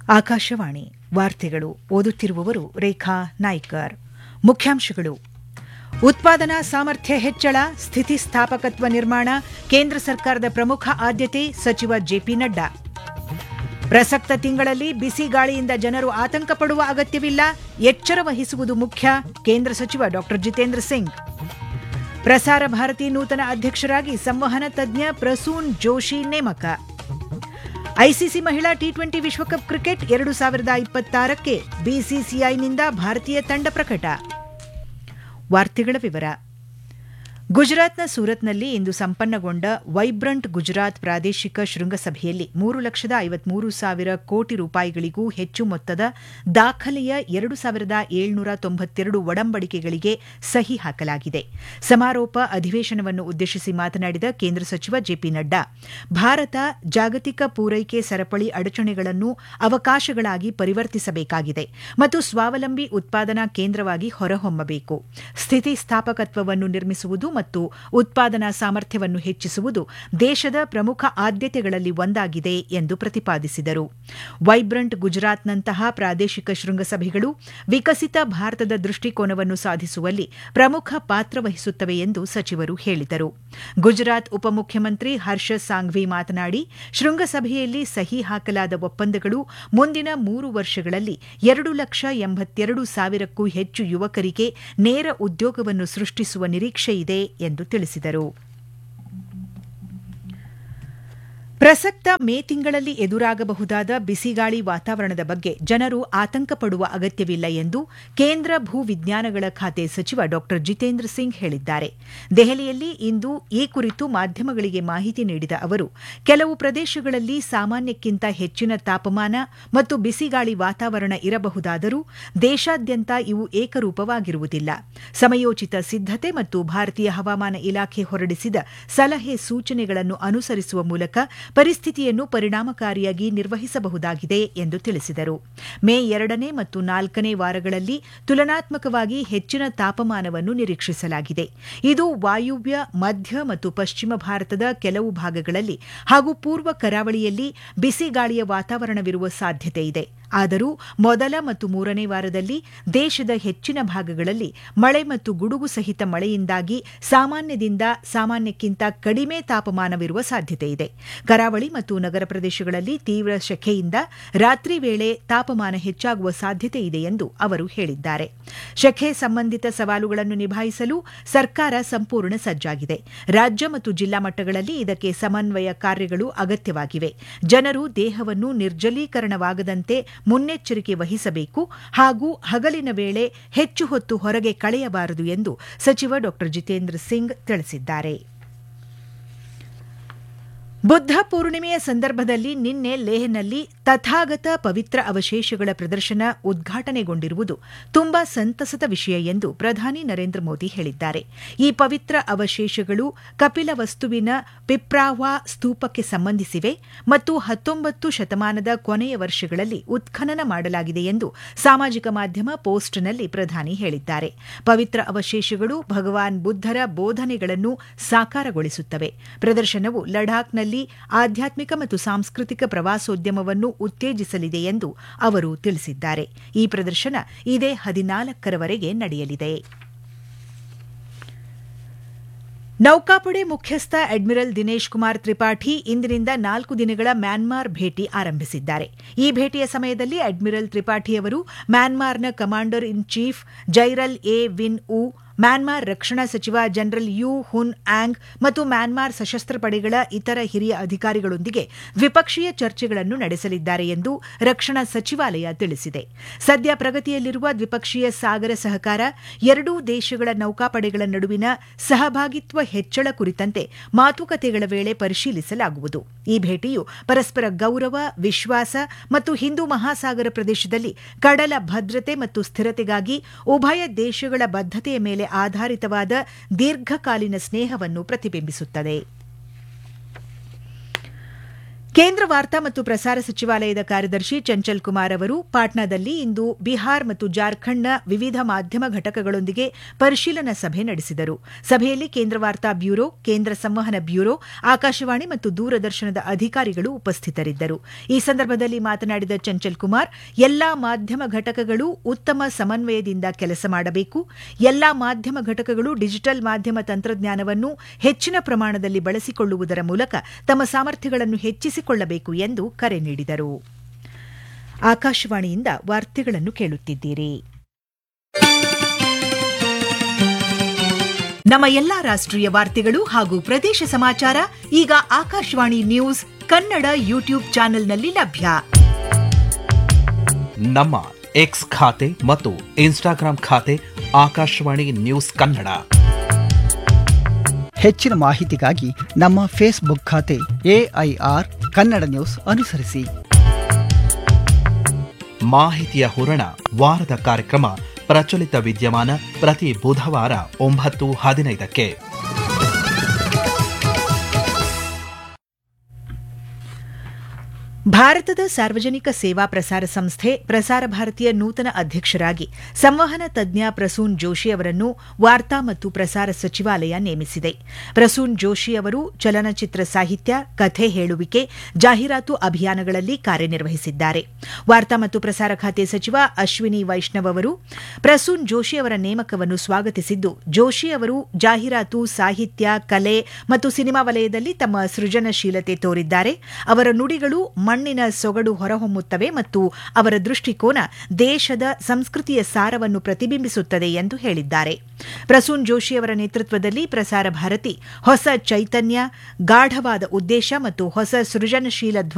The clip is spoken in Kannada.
ಆಕಾಶವಾಣಿ ವಾರ್ತೆಗಳು ಓದುತ್ತಿರುವವರು ರೇಖಾ ನಾಯ್ಕರ್ ಮುಖ್ಯಾಂಶಗಳು ಉತ್ಪಾದನಾ ಸಾಮರ್ಥ್ಯ ಹೆಚ್ಚಳ ಸ್ಥಿತಿಸ್ಥಾಪಕತ್ವ ನಿರ್ಮಾಣ ಕೇಂದ್ರ ಸರ್ಕಾರದ ಪ್ರಮುಖ ಆದ್ಯತೆ ಸಚಿವ ಜೆಪಿ ನಡ್ಡಾ ಪ್ರಸಕ್ತ ತಿಂಗಳಲ್ಲಿ ಬಿಸಿ ಗಾಳಿಯಿಂದ ಜನರು ಆತಂಕ ಪಡುವ ಅಗತ್ಯವಿಲ್ಲ ಎಚ್ಚರ ವಹಿಸುವುದು ಮುಖ್ಯ ಕೇಂದ್ರ ಸಚಿವ ಡಾ ಜಿತೇಂದ್ರ ಸಿಂಗ್ ಪ್ರಸಾರ ಭಾರತಿ ನೂತನ ಅಧ್ಯಕ್ಷರಾಗಿ ಸಂವಹನ ತಜ್ಞ ಪ್ರಸೂನ್ ಜೋಶಿ ನೇಮಕ ಐಸಿಸಿ ಮಹಿಳಾ ಟಿ ಟ್ವೆಂಟಿ ವಿಶ್ವಕಪ್ ಕ್ರಿಕೆಟ್ ಎರಡು ಸಾವಿರದ ಇಪ್ಪತ್ತಾರಕ್ಕೆ ಬಿಸಿಸಿಐನಿಂದ ಭಾರತೀಯ ತಂಡ ಪ್ರಕಟ ವಾರ್ತೆಗಳ ವಿವರ ಗುಜರಾತ್ನ ಸೂರತ್ನಲ್ಲಿ ಇಂದು ಸಂಪನ್ನಗೊಂಡ ವೈಬ್ರಂಟ್ ಗುಜರಾತ್ ಪ್ರಾದೇಶಿಕ ಶೃಂಗಸಭೆಯಲ್ಲಿ ಮೂರು ಲಕ್ಷದ ಐವತ್ಮೂರು ಸಾವಿರ ಕೋಟಿ ರೂಪಾಯಿಗಳಿಗೂ ಹೆಚ್ಚು ಮೊತ್ತದ ದಾಖಲೆಯ ಎರಡು ಸಾವಿರದ ಏಳ್ನೂರ ತೊಂಬತ್ತೆರಡು ಒಡಂಬಡಿಕೆಗಳಿಗೆ ಸಹಿ ಹಾಕಲಾಗಿದೆ ಸಮಾರೋಪ ಅಧಿವೇಶನವನ್ನು ಉದ್ದೇಶಿಸಿ ಮಾತನಾಡಿದ ಕೇಂದ್ರ ಸಚಿವ ಜೆಪಿ ನಡ್ಡಾ ಭಾರತ ಜಾಗತಿಕ ಪೂರೈಕೆ ಸರಪಳಿ ಅಡಚಣೆಗಳನ್ನು ಅವಕಾಶಗಳಾಗಿ ಪರಿವರ್ತಿಸಬೇಕಾಗಿದೆ ಮತ್ತು ಸ್ವಾವಲಂಬಿ ಉತ್ಪಾದನಾ ಕೇಂದ್ರವಾಗಿ ಹೊರಹೊಮ್ಮಬೇಕು ಸ್ಥಿತಿಸ್ಥಾಪಕತ್ವವನ್ನು ನಿರ್ಮಿಸುವುದು ಮತ್ತು ಉತ್ಪಾದನಾ ಸಾಮರ್ಥ್ಯವನ್ನು ಹೆಚ್ಚಿಸುವುದು ದೇಶದ ಪ್ರಮುಖ ಆದ್ಯತೆಗಳಲ್ಲಿ ಒಂದಾಗಿದೆ ಎಂದು ಪ್ರತಿಪಾದಿಸಿದರು ವೈಬ್ರಂಟ್ ಗುಜರಾತ್ನಂತಹ ಪ್ರಾದೇಶಿಕ ಶೃಂಗಸಭೆಗಳು ವಿಕಸಿತ ಭಾರತದ ದೃಷ್ಟಿಕೋನವನ್ನು ಸಾಧಿಸುವಲ್ಲಿ ಪ್ರಮುಖ ಪಾತ್ರ ವಹಿಸುತ್ತವೆ ಎಂದು ಸಚಿವರು ಹೇಳಿದರು ಗುಜರಾತ್ ಉಪಮುಖ್ಯಮಂತ್ರಿ ಹರ್ಷ ಸಾಂಘ್ವಿ ಮಾತನಾಡಿ ಶೃಂಗಸಭೆಯಲ್ಲಿ ಸಹಿ ಹಾಕಲಾದ ಒಪ್ಪಂದಗಳು ಮುಂದಿನ ಮೂರು ವರ್ಷಗಳಲ್ಲಿ ಎರಡು ಲಕ್ಷ ಎಂಬತ್ತೆರಡು ಸಾವಿರಕ್ಕೂ ಹೆಚ್ಚು ಯುವಕರಿಗೆ ನೇರ ಉದ್ಯೋಗವನ್ನು ಸೃಷ್ಟಿಸುವ ನಿರೀಕ್ಷೆಯಿದೆ ಎಂದು ತಿಳಿಸಿದರು ಪ್ರಸಕ್ತ ಮೇ ತಿಂಗಳಲ್ಲಿ ಎದುರಾಗಬಹುದಾದ ಬಿಸಿಗಾಳಿ ವಾತಾವರಣದ ಬಗ್ಗೆ ಜನರು ಆತಂಕ ಪಡುವ ಅಗತ್ಯವಿಲ್ಲ ಎಂದು ಕೇಂದ್ರ ಭೂ ವಿಜ್ಞಾನಗಳ ಖಾತೆ ಸಚಿವ ಡಾ ಜಿತೇಂದ್ರ ಸಿಂಗ್ ಹೇಳಿದ್ದಾರೆ ದೆಹಲಿಯಲ್ಲಿ ಇಂದು ಈ ಕುರಿತು ಮಾಧ್ಯಮಗಳಿಗೆ ಮಾಹಿತಿ ನೀಡಿದ ಅವರು ಕೆಲವು ಪ್ರದೇಶಗಳಲ್ಲಿ ಸಾಮಾನ್ಯಕ್ಕಿಂತ ಹೆಚ್ಚಿನ ತಾಪಮಾನ ಮತ್ತು ಬಿಸಿಗಾಳಿ ವಾತಾವರಣ ಇರಬಹುದಾದರೂ ದೇಶಾದ್ಯಂತ ಇವು ಏಕರೂಪವಾಗಿರುವುದಿಲ್ಲ ಸಮಯೋಚಿತ ಸಿದ್ದತೆ ಮತ್ತು ಭಾರತೀಯ ಹವಾಮಾನ ಇಲಾಖೆ ಹೊರಡಿಸಿದ ಸಲಹೆ ಸೂಚನೆಗಳನ್ನು ಅನುಸರಿಸುವ ಮೂಲಕ ಪರಿಸ್ಥಿತಿಯನ್ನು ಪರಿಣಾಮಕಾರಿಯಾಗಿ ನಿರ್ವಹಿಸಬಹುದಾಗಿದೆ ಎಂದು ತಿಳಿಸಿದರು ಮೇ ಎರಡನೇ ಮತ್ತು ನಾಲ್ಕನೇ ವಾರಗಳಲ್ಲಿ ತುಲನಾತ್ಮಕವಾಗಿ ಹೆಚ್ಚಿನ ತಾಪಮಾನವನ್ನು ನಿರೀಕ್ಷಿಸಲಾಗಿದೆ ಇದು ವಾಯುವ್ಯ ಮಧ್ಯ ಮತ್ತು ಪಶ್ಚಿಮ ಭಾರತದ ಕೆಲವು ಭಾಗಗಳಲ್ಲಿ ಹಾಗೂ ಪೂರ್ವ ಕರಾವಳಿಯಲ್ಲಿ ಬಿಸಿಗಾಳಿಯ ವಾತಾವರಣವಿರುವ ಸಾಧ್ಯತೆಯಿದೆ ಆದರೂ ಮೊದಲ ಮತ್ತು ಮೂರನೇ ವಾರದಲ್ಲಿ ದೇಶದ ಹೆಚ್ಚಿನ ಭಾಗಗಳಲ್ಲಿ ಮಳೆ ಮತ್ತು ಗುಡುಗು ಸಹಿತ ಮಳೆಯಿಂದಾಗಿ ಸಾಮಾನ್ಯದಿಂದ ಸಾಮಾನ್ಯಕ್ಕಿಂತ ಕಡಿಮೆ ತಾಪಮಾನವಿರುವ ಸಾಧ್ಯತೆಯಿದೆ ಕರಾವಳಿ ಮತ್ತು ನಗರ ಪ್ರದೇಶಗಳಲ್ಲಿ ತೀವ್ರ ಶೆಖೆಯಿಂದ ರಾತ್ರಿ ವೇಳೆ ತಾಪಮಾನ ಹೆಚ್ಚಾಗುವ ಸಾಧ್ಯತೆ ಇದೆ ಎಂದು ಅವರು ಹೇಳಿದ್ದಾರೆ ಶೆಖೆ ಸಂಬಂಧಿತ ಸವಾಲುಗಳನ್ನು ನಿಭಾಯಿಸಲು ಸರ್ಕಾರ ಸಂಪೂರ್ಣ ಸಜ್ಜಾಗಿದೆ ರಾಜ್ಯ ಮತ್ತು ಜಿಲ್ಲಾ ಮಟ್ಟಗಳಲ್ಲಿ ಇದಕ್ಕೆ ಸಮನ್ವಯ ಕಾರ್ಯಗಳು ಅಗತ್ಯವಾಗಿವೆ ಜನರು ದೇಹವನ್ನು ನಿರ್ಜಲೀಕರಣವಾಗದಂತೆ ಮುನ್ನೆಚ್ಚರಿಕೆ ವಹಿಸಬೇಕು ಹಾಗೂ ಹಗಲಿನ ವೇಳೆ ಹೆಚ್ಚು ಹೊತ್ತು ಹೊರಗೆ ಕಳೆಯಬಾರದು ಎಂದು ಸಚಿವ ಡಾ ಜಿತೇಂದ್ರ ಸಿಂಗ್ ತಿಳಿಸಿದ್ದಾರೆ ಬುದ್ಧ ಪೂರ್ಣಿಮೆಯ ಸಂದರ್ಭದಲ್ಲಿ ನಿನ್ನೆ ಲೇಹ್ನಲ್ಲಿ ತಥಾಗತ ಪವಿತ್ರ ಅವಶೇಷಗಳ ಪ್ರದರ್ಶನ ಉದ್ಘಾಟನೆಗೊಂಡಿರುವುದು ತುಂಬಾ ಸಂತಸದ ವಿಷಯ ಎಂದು ಪ್ರಧಾನಿ ನರೇಂದ್ರ ಮೋದಿ ಹೇಳಿದ್ದಾರೆ ಈ ಪವಿತ್ರ ಅವಶೇಷಗಳು ಕಪಿಲ ವಸ್ತುವಿನ ಪಿಪ್ರಾವಾ ಸ್ತೂಪಕ್ಕೆ ಸಂಬಂಧಿಸಿವೆ ಮತ್ತು ಹತ್ತೊಂಬತ್ತು ಶತಮಾನದ ಕೊನೆಯ ವರ್ಷಗಳಲ್ಲಿ ಉತ್ಖನನ ಮಾಡಲಾಗಿದೆ ಎಂದು ಸಾಮಾಜಿಕ ಮಾಧ್ಯಮ ಪೋಸ್ಟ್ನಲ್ಲಿ ಪ್ರಧಾನಿ ಹೇಳಿದ್ದಾರೆ ಪವಿತ್ರ ಅವಶೇಷಗಳು ಭಗವಾನ್ ಬುದ್ದರ ಬೋಧನೆಗಳನ್ನು ಸಾಕಾರಗೊಳಿಸುತ್ತವೆ ಪ್ರದರ್ಶನವು ಲಡಾಖ್ನಲ್ಲಿ ಆಧ್ಯಾತ್ಮಿಕ ಮತ್ತು ಸಾಂಸ್ಕೃತಿಕ ಪ್ರವಾಸೋದ್ಯಮವನ್ನು ಉತ್ತೇಜಿಸಲಿದೆ ಎಂದು ಅವರು ತಿಳಿಸಿದ್ದಾರೆ ಈ ಪ್ರದರ್ಶನ ಇದೇ ಹದಿನಾಲ್ಕರವರೆಗೆ ನಡೆಯಲಿದೆ ನೌಕಾಪಡೆ ಮುಖ್ಯಸ್ಥ ಅಡ್ಮಿರಲ್ ದಿನೇಶ್ ಕುಮಾರ್ ತ್ರಿಪಾಠಿ ಇಂದಿನಿಂದ ನಾಲ್ಕು ದಿನಗಳ ಮ್ಯಾನ್ಮಾರ್ ಭೇಟಿ ಆರಂಭಿಸಿದ್ದಾರೆ ಈ ಭೇಟಿಯ ಸಮಯದಲ್ಲಿ ಅಡ್ಮಿರಲ್ ತ್ರಿಪಾಠಿ ಅವರು ಮ್ಯಾನ್ಮಾರ್ನ ಕಮಾಂಡರ್ ಇನ್ ಚೀಫ್ ಜೈರಲ್ ಎ ವಿನ್ ಉ ಮ್ಯಾನ್ಮಾರ್ ರಕ್ಷಣಾ ಸಚಿವ ಜನರಲ್ ಯು ಹುನ್ ಆಂಗ್ ಮತ್ತು ಮ್ಯಾನ್ಮಾರ್ ಸಶಸ್ತ್ರ ಪಡೆಗಳ ಇತರ ಹಿರಿಯ ಅಧಿಕಾರಿಗಳೊಂದಿಗೆ ದ್ವಿಪಕ್ಷೀಯ ಚರ್ಚೆಗಳನ್ನು ನಡೆಸಲಿದ್ದಾರೆ ಎಂದು ರಕ್ಷಣಾ ಸಚಿವಾಲಯ ತಿಳಿಸಿದೆ ಸದ್ಯ ಪ್ರಗತಿಯಲ್ಲಿರುವ ದ್ವಿಪಕ್ಷೀಯ ಸಾಗರ ಸಹಕಾರ ಎರಡೂ ದೇಶಗಳ ನೌಕಾಪಡೆಗಳ ನಡುವಿನ ಸಹಭಾಗಿತ್ವ ಹೆಚ್ಚಳ ಕುರಿತಂತೆ ಮಾತುಕತೆಗಳ ವೇಳೆ ಪರಿಶೀಲಿಸಲಾಗುವುದು ಈ ಭೇಟಿಯು ಪರಸ್ಪರ ಗೌರವ ವಿಶ್ವಾಸ ಮತ್ತು ಹಿಂದೂ ಮಹಾಸಾಗರ ಪ್ರದೇಶದಲ್ಲಿ ಕಡಲ ಭದ್ರತೆ ಮತ್ತು ಸ್ಥಿರತೆಗಾಗಿ ಉಭಯ ದೇಶಗಳ ಬದ್ಧತೆಯ ಮೇಲೆ ಆಧಾರಿತವಾದ ದೀರ್ಘಕಾಲೀನ ಸ್ನೇಹವನ್ನು ಪ್ರತಿಬಿಂಬಿಸುತ್ತದೆ ಕೇಂದ್ರ ವಾರ್ತಾ ಮತ್ತು ಪ್ರಸಾರ ಸಚಿವಾಲಯದ ಕಾರ್ಯದರ್ಶಿ ಚಂಚಲ್ ಕುಮಾರ್ ಅವರು ಪಾಟ್ನಾದಲ್ಲಿ ಇಂದು ಬಿಹಾರ್ ಮತ್ತು ಜಾರ್ಖಂಡ್ನ ವಿವಿಧ ಮಾಧ್ಯಮ ಘಟಕಗಳೊಂದಿಗೆ ಪರಿಶೀಲನಾ ಸಭೆ ನಡೆಸಿದರು ಸಭೆಯಲ್ಲಿ ಕೇಂದ್ರ ವಾರ್ತಾ ಬ್ಯೂರೋ ಕೇಂದ್ರ ಸಂವಹನ ಬ್ಯೂರೋ ಆಕಾಶವಾಣಿ ಮತ್ತು ದೂರದರ್ಶನದ ಅಧಿಕಾರಿಗಳು ಉಪಸ್ಥಿತರಿದ್ದರು ಈ ಸಂದರ್ಭದಲ್ಲಿ ಮಾತನಾಡಿದ ಚಂಚಲ್ ಕುಮಾರ್ ಎಲ್ಲಾ ಮಾಧ್ಯಮ ಘಟಕಗಳು ಉತ್ತಮ ಸಮನ್ವಯದಿಂದ ಕೆಲಸ ಮಾಡಬೇಕು ಎಲ್ಲಾ ಮಾಧ್ಯಮ ಘಟಕಗಳು ಡಿಜಿಟಲ್ ಮಾಧ್ಯಮ ತಂತ್ರಜ್ಞಾನವನ್ನು ಹೆಚ್ಚಿನ ಪ್ರಮಾಣದಲ್ಲಿ ಬಳಸಿಕೊಳ್ಳುವುದರ ಮೂಲಕ ತಮ್ಮ ಸಾಮರ್ಥ್ಯಗಳನ್ನು ಹೆಚ್ಚಿಸಿ ಕೊಳ್ಳಬೇಕು ಎಂದು ಕರೆ ನೀಡಿದರು ಆಕಾಶವಾಣಿಯಿಂದ ವಾರ್ತೆಗಳನ್ನು ಕೇಳುತ್ತಿದ್ದೀರಿ ನಮ್ಮ ಎಲ್ಲಾ ರಾಷ್ಟ್ರೀಯ ವಾರ್ತೆಗಳು ಹಾಗೂ ಪ್ರದೇಶ ಸಮಾಚಾರ ಈಗ ಆಕಾಶವಾಣಿ ನ್ಯೂಸ್ ಕನ್ನಡ ಯೂಟ್ಯೂಬ್ ಚಾನೆಲ್ನಲ್ಲಿ ಲಭ್ಯ ನಮ್ಮ ಎಕ್ಸ್ ಖಾತೆ ಮತ್ತು ಇನ್ಸ್ಟಾಗ್ರಾಂ ಖಾತೆ ಆಕಾಶವಾಣಿ ನ್ಯೂಸ್ ಕನ್ನಡ ಹೆಚ್ಚಿನ ಮಾಹಿತಿಗಾಗಿ ನಮ್ಮ ಫೇಸ್ಬುಕ್ ಖಾತೆ ಎಐಆರ್ ಕನ್ನಡ ನ್ಯೂಸ್ ಅನುಸರಿಸಿ ಮಾಹಿತಿಯ ಹೂರಣ ವಾರದ ಕಾರ್ಯಕ್ರಮ ಪ್ರಚಲಿತ ವಿದ್ಯಮಾನ ಪ್ರತಿ ಬುಧವಾರ ಒಂಬತ್ತು ಹದಿನೈದಕ್ಕೆ ಭಾರತದ ಸಾರ್ವಜನಿಕ ಸೇವಾ ಪ್ರಸಾರ ಸಂಸ್ಥೆ ಪ್ರಸಾರ ಭಾರತಿಯ ನೂತನ ಅಧ್ಯಕ್ಷರಾಗಿ ಸಂವಹನ ತಜ್ಞ ಪ್ರಸೂನ್ ಜೋಶಿ ಅವರನ್ನು ವಾರ್ತಾ ಮತ್ತು ಪ್ರಸಾರ ಸಚಿವಾಲಯ ನೇಮಿಸಿದೆ ಪ್ರಸೂನ್ ಜೋಶಿ ಅವರು ಚಲನಚಿತ್ರ ಸಾಹಿತ್ಯ ಕಥೆ ಹೇಳುವಿಕೆ ಜಾಹೀರಾತು ಅಭಿಯಾನಗಳಲ್ಲಿ ಕಾರ್ಯನಿರ್ವಹಿಸಿದ್ದಾರೆ ವಾರ್ತಾ ಮತ್ತು ಪ್ರಸಾರ ಖಾತೆ ಸಚಿವ ಅಶ್ವಿನಿ ವೈಷ್ಣವ್ ಅವರು ಪ್ರಸೂನ್ ಜೋಶಿ ಅವರ ನೇಮಕವನ್ನು ಸ್ವಾಗತಿಸಿದ್ದು ಜೋಶಿ ಅವರು ಜಾಹೀರಾತು ಸಾಹಿತ್ಯ ಕಲೆ ಮತ್ತು ಸಿನಿಮಾ ವಲಯದಲ್ಲಿ ತಮ್ಮ ಸೃಜನಶೀಲತೆ ತೋರಿದ್ದಾರೆ ಅವರ ನುಡಿಗಳು ಮಣ್ಣಿನ ಸೊಗಡು ಹೊರಹೊಮ್ಮುತ್ತವೆ ಮತ್ತು ಅವರ ದೃಷ್ಟಿಕೋನ ದೇಶದ ಸಂಸ್ಕೃತಿಯ ಸಾರವನ್ನು ಪ್ರತಿಬಿಂಬಿಸುತ್ತದೆ ಎಂದು ಹೇಳಿದ್ದಾರೆ ಪ್ರಸೂನ್ ಜೋಶಿ ಅವರ ನೇತೃತ್ವದಲ್ಲಿ ಪ್ರಸಾರ ಭಾರತಿ ಹೊಸ ಚೈತನ್ಯ ಗಾಢವಾದ ಉದ್ದೇಶ ಮತ್ತು ಹೊಸ ಸೃಜನಶೀಲ